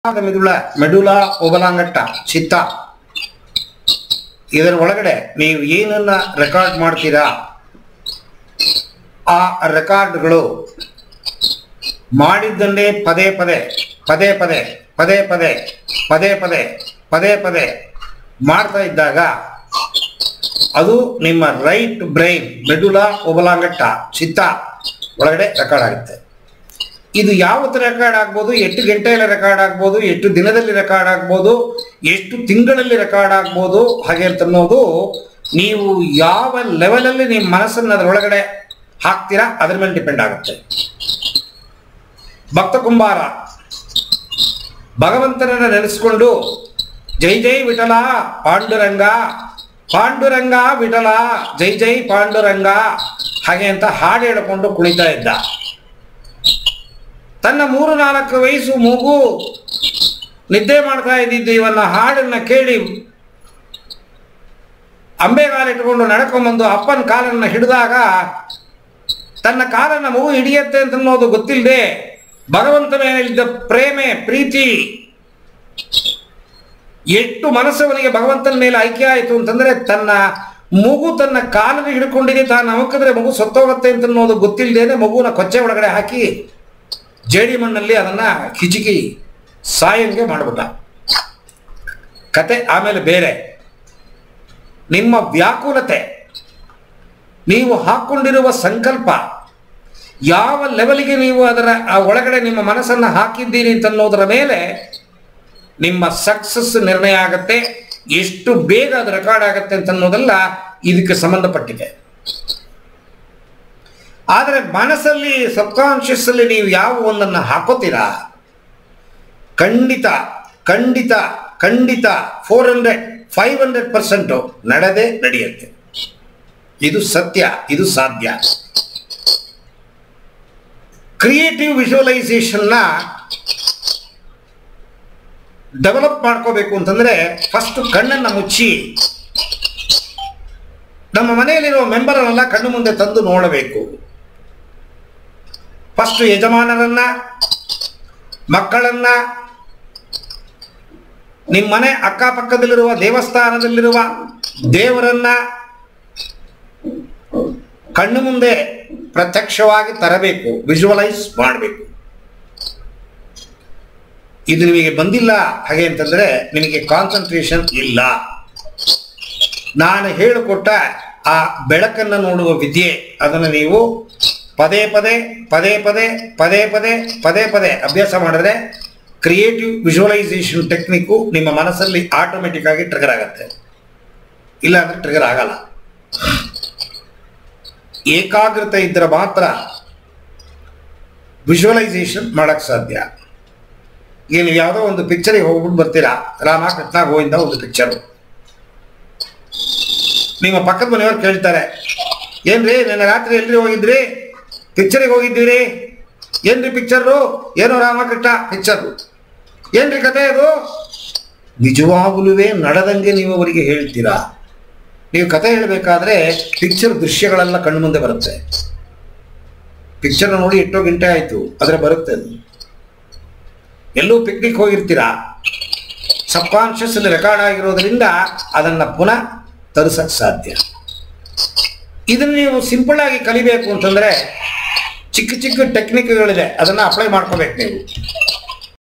ಮಿದುಳ ಮೆಡುಲ ಒಬಲಾಂಗಟ್ಟ ಚಿತ್ತ ಇದರ ಒಳಗಡೆ ನೀವು ಏನನ್ನ ರೆಕಾರ್ಡ್ ಮಾಡ್ತೀರಾ ಆ ರೆಕಾರ್ಡ್ಗಳು ಮಾಡಿದ್ದನ್ನೇ ಪದೇ ಪದೇ ಪದೇ ಪದೇ ಪದೇ ಪದೇ ಪದೇ ಪದೇ ಪದೇ ಪದೇ ಮಾಡ್ತಾ ಇದ್ದಾಗ ಅದು ನಿಮ್ಮ ರೈಟ್ ಬ್ರೈನ್ ಮೆಡುಲ ಒಬಲಾಂಗಟ್ಟ ಚಿತ್ತ ಒಳಗಡೆ ರೆಕಾರ್ಡ್ ಆಗುತ್ತೆ ಇದು ಯಾವತ್ತು ರೆಕಾರ್ಡ್ ಆಗ್ಬೋದು ಎಷ್ಟು ಗಂಟೆಯಲ್ಲಿ ರೆಕಾರ್ಡ್ ಆಗ್ಬೋದು ಎಷ್ಟು ದಿನದಲ್ಲಿ ರೆಕಾರ್ಡ್ ಆಗ್ಬೋದು ಎಷ್ಟು ತಿಂಗಳಲ್ಲಿ ರೆಕಾರ್ಡ್ ಆಗ್ಬೋದು ಹಾಗೆ ಅಂತ ಅನ್ನೋದು ನೀವು ಯಾವ ಲೆವೆಲಲ್ಲಿ ನಿಮ್ಮ ಮನಸ್ಸನ್ನು ಅದರೊಳಗಡೆ ಹಾಕ್ತೀರಾ ಅದ್ರ ಮೇಲೆ ಡಿಪೆಂಡ್ ಆಗುತ್ತೆ ಭಕ್ತ ಕುಂಬಾರ ಭಗವಂತನನ್ನ ನೆನೆಸ್ಕೊಂಡು ಜೈ ಜೈ ವಿಠಲ ಪಾಂಡುರಂಗ ಪಾಂಡುರಂಗ ವಿಠಲ ಜೈ ಜೈ ಪಾಂಡುರಂಗ ಹಾಗೆ ಅಂತ ಹಾಡು ಹೇಳ್ಕೊಂಡು ಕುಣಿತಾ ಇದ್ದ ತನ್ನ ಮೂರು ನಾಲ್ಕು ವಯಸ್ಸು ಮಗು ನಿದ್ದೆ ಮಾಡ್ತಾ ಇದ್ದಿದ್ದು ಇವನ್ನ ಹಾಡನ್ನ ಕೇಳಿ ಅಂಬೆಗಾಲಿಟ್ಕೊಂಡು ನಡ್ಕೊಂಬಂದು ಅಪ್ಪನ ಕಾಲನ್ನ ಹಿಡಿದಾಗ ತನ್ನ ಕಾಲನ್ನ ಮಗು ಹಿಡಿಯತ್ತೆ ಅಂತ ಅನ್ನೋದು ಗೊತ್ತಿಲ್ಲದೆ ಭಗವಂತನ ಮೇಲಿದ್ದ ಪ್ರೇಮೆ ಪ್ರೀತಿ ಎಷ್ಟು ಮನಸ್ಸವನಿಗೆ ಭಗವಂತನ ಮೇಲೆ ಐಕ್ಯ ಆಯಿತು ಅಂತಂದ್ರೆ ತನ್ನ ಮಗು ತನ್ನ ಕಾಲನ್ನು ಹಿಡ್ಕೊಂಡಿದೆ ತಾನು ಅಮಕಿದ್ರೆ ಮಗು ಸತ್ತೋಗುತ್ತೆ ಅಂತ ಅನ್ನೋದು ಗೊತ್ತಿಲ್ಲದೇನೆ ಮಗುನ ಕೊಚ್ಚೆ ಒಳಗಡೆ ಹಾಕಿ ಜೇಡಿ ಮಣ್ಣಲ್ಲಿ ಅದನ್ನ ಹಿಚುಕಿ ಸಾಯಂಗೆ ಮಾಡಿಬಿಟ್ಟ ಕತೆ ಆಮೇಲೆ ಬೇರೆ ನಿಮ್ಮ ವ್ಯಾಕುಲತೆ ನೀವು ಹಾಕೊಂಡಿರುವ ಸಂಕಲ್ಪ ಯಾವ ಲೆವೆಲ್ಗೆ ನೀವು ಅದರ ಆ ಒಳಗಡೆ ನಿಮ್ಮ ಮನಸ್ಸನ್ನು ಹಾಕಿದ್ದೀರಿ ಅಂತ ಅನ್ನೋದರ ಮೇಲೆ ನಿಮ್ಮ ಸಕ್ಸಸ್ ನಿರ್ಣಯ ಆಗತ್ತೆ ಎಷ್ಟು ಬೇಗ ಅದು ರೆಕಾರ್ಡ್ ಆಗುತ್ತೆ ಅಂತ ಅನ್ನೋದೆಲ್ಲ ಇದಕ್ಕೆ ಸಂಬಂಧಪಟ್ಟಿದೆ ಆದರೆ ಮನಸ್ಸಲ್ಲಿ ಸಬ್ಕಾನ್ಷಿಯಸ್ ಅಲ್ಲಿ ನೀವು ಯಾವ ಒಂದನ್ನು ಹಾಕೋತೀರಾ ಖಂಡಿತ ಖಂಡಿತ ಖಂಡಿತ four hundred five hundred percent ನಡೆದೇ ನಡೆಯುತ್ತೆ ಇದು ಸತ್ಯ ಇದು ಸಾಧ್ಯ ಕ್ರಿಯೇಟಿವ್ ವಿಜುವಲೈಸೇಷನ್ನ ಡೆವಲಪ್ ಮಾಡ್ಕೋಬೇಕು ಅಂತಂದ್ರೆ ಫಸ್ಟ್ ಕಣ್ಣನ್ನು ಮುಚ್ಚಿ ನಮ್ಮ ಮನೆಯಲ್ಲಿರುವ ಮೆಂಬರನ್ನೆಲ್ಲ ಕಣ್ಣು ಮುಂದೆ ತಂದು ನೋಡಬೇಕು ಫಸ್ಟ್ ಯಜಮಾನರನ್ನ ಮಕ್ಕಳನ್ನ ನಿಮ್ಮ ಮನೆ ಅಕ್ಕಪಕ್ಕದಲ್ಲಿರುವ ದೇವಸ್ಥಾನದಲ್ಲಿರುವ ದೇವರನ್ನ ಕಣ್ಣು ಮುಂದೆ ಪ್ರತ್ಯಕ್ಷವಾಗಿ ತರಬೇಕು ವಿಜುವಲೈಸ್ ಮಾಡಬೇಕು ಇದು ನಿಮಗೆ ಬಂದಿಲ್ಲ ಹಾಗೆ ಅಂತಂದ್ರೆ ನಿಮಗೆ ಕಾನ್ಸಂಟ್ರೇಷನ್ ಇಲ್ಲ ನಾನು ಹೇಳಿಕೊಟ್ಟ ಆ ಬೆಳಕನ್ನು ನೋಡುವ ವಿದ್ಯೆ ಅದನ್ನು ನೀವು ಪದೇ ಪದೇ ಪದೇ ಪದೇ ಪದೇ ಪದೇ ಪದೇ ಪದೇ ಅಭ್ಯಾಸ ಮಾಡಿದ್ರೆ ಕ್ರಿಯೇಟಿವ್ ವಿಜುವಲೈಸೇಷನ್ ಟೆಕ್ನಿಕ್ಕು ನಿಮ್ಮ ಮನಸ್ಸಲ್ಲಿ ಆಟೋಮೆಟಿಕ್ ಆಗಿ ಟ್ರಿಗರ್ ಆಗುತ್ತೆ ಇಲ್ಲ ಅಂದ್ರೆ ಟ್ರಿಗರ್ ಆಗಲ್ಲ ಏಕಾಗ್ರತೆ ಇದ್ದರೆ ಮಾತ್ರ ವಿಜುವಲೈಸೇಷನ್ ಮಾಡಕ್ ಸಾಧ್ಯ ಈಗ ನೀವು ಯಾವುದೋ ಒಂದು ಪಿಕ್ಚರಿಗೆ ಹೋಗ್ಬಿಟ್ಟು ಬರ್ತೀರಾ ರಾಮ ಕೃಷ್ಣ ಗೋವಿಂದ ಒಂದು ಪಿಕ್ಚರು ನಿಮ್ಮ ಪಕ್ಕದ ಮನೆಯವ್ರು ಕೇಳ್ತಾರೆ ಏನ್ರಿ ನಿನ್ನೆ ರಾತ್ರಿ ಎಲ್ರಿ ಹೋಗಿದ್ರಿ ಪಿಕ್ಚರಿಗೆ ಹೋಗಿದ್ದೀರಿ ಏನ್ರಿ ಪಿಕ್ಚರು ಏನೋ ರಾಮಕೃಷ್ಣ ಪಿಕ್ಚರು ಏನ್ರಿ ಕತೆ ಇದು ನಿಜವಾಗಲೂ ನಡೆದಂಗೆ ನೀವು ಅವರಿಗೆ ಹೇಳ್ತೀರಾ ನೀವು ಕತೆ ಹೇಳಬೇಕಾದ್ರೆ ಪಿಕ್ಚರ್ ದೃಶ್ಯಗಳೆಲ್ಲ ಕಣ್ಣು ಮುಂದೆ ಬರುತ್ತೆ ಪಿಕ್ಚರ್ ನೋಡಿ ಎಷ್ಟೋ ಗಂಟೆ ಆಯಿತು ಆದರೆ ಬರುತ್ತೆ ಅದು ಎಲ್ಲೂ ಪಿಕ್ನಿಕ್ ಹೋಗಿರ್ತೀರಾ ಸಬ್ಕಾನ್ಷಿಯಸ್ ಅಲ್ಲಿ ರೆಕಾರ್ಡ್ ಆಗಿರೋದ್ರಿಂದ ಅದನ್ನು ಪುನಃ ತರಿಸಕ್ಕೆ ಸಾಧ್ಯ ಇದನ್ನು ನೀವು ಸಿಂಪಲ್ ಆಗಿ ಕಲಿಬೇಕು ಅಂತಂದ್ರೆ ಚಿಕ್ಕ ಚಿಕ್ಕ ಟೆಕ್ನಿಕ್ಗಳಿದೆ ಅದನ್ನು ಅಪ್ಲೈ ಮಾಡ್ಕೋಬೇಕು ನೀವು